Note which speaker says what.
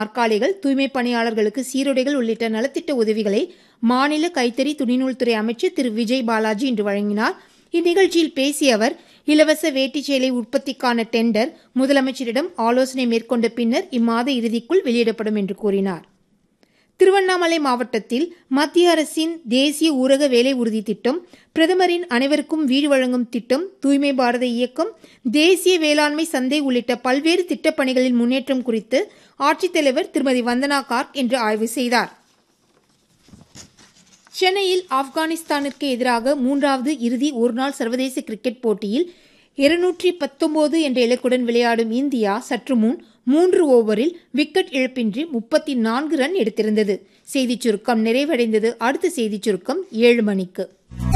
Speaker 1: நாற்காலிகள் தூய்மை பணியாளர்களுக்கு சீருடைகள் உள்ளிட்ட நலத்திட்ட உதவிகளை மாநில கைத்தறி துணிநூல்துறை அமைச்சர் திரு விஜய் பாலாஜி இன்று வழங்கினார் இந்நிகழ்ச்சியில் பேசிய அவர் இலவச வேட்டி சேலை உற்பத்திக்கான டெண்டர் முதலமைச்சரிடம் ஆலோசனை மேற்கொண்ட பின்னர் இம்மாத இறுதிக்குள் வெளியிடப்படும் என்று கூறினார் திருவண்ணாமலை மாவட்டத்தில் மத்திய அரசின் தேசிய ஊரக வேலை உறுதி திட்டம் பிரதமரின் அனைவருக்கும் வீடு வழங்கும் திட்டம் தூய்மை பாரத இயக்கம் தேசிய வேளாண்மை சந்தை உள்ளிட்ட பல்வேறு திட்டப்பணிகளின் முன்னேற்றம் குறித்து ஆட்சித்தலைவர் திருமதி வந்தனா கார்க் இன்று ஆய்வு செய்தார் சென்னையில் ஆப்கானிஸ்தானிற்கு எதிராக மூன்றாவது இறுதி ஒருநாள் சர்வதேச கிரிக்கெட் போட்டியில் இருநூற்றி பத்தொன்பது என்ற இலக்குடன் விளையாடும் இந்தியா சற்று முன் மூன்று ஓவரில் விக்கெட் இழப்பின்றி முப்பத்தி நான்கு ரன் எடுத்திருந்தது செய்திச் சுருக்கம் நிறைவடைந்தது அடுத்த செய்திச் சுருக்கம் ஏழு மணிக்கு